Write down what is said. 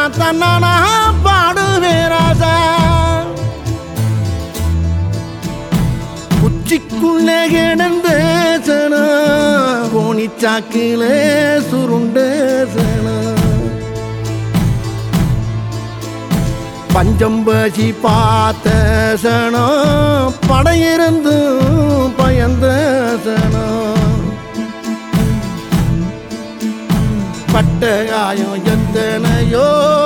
தன்னானா பாடுவே ராசா உச்சிக்குள்ளே கிடந்த சனா கோணிச்சாக்கிலே சுருண்ட சனா பஞ்சம்பசி பார்த்த சனம் படையிருந்து பயந்த சனம் பட்ட காயம் எத்தனையோ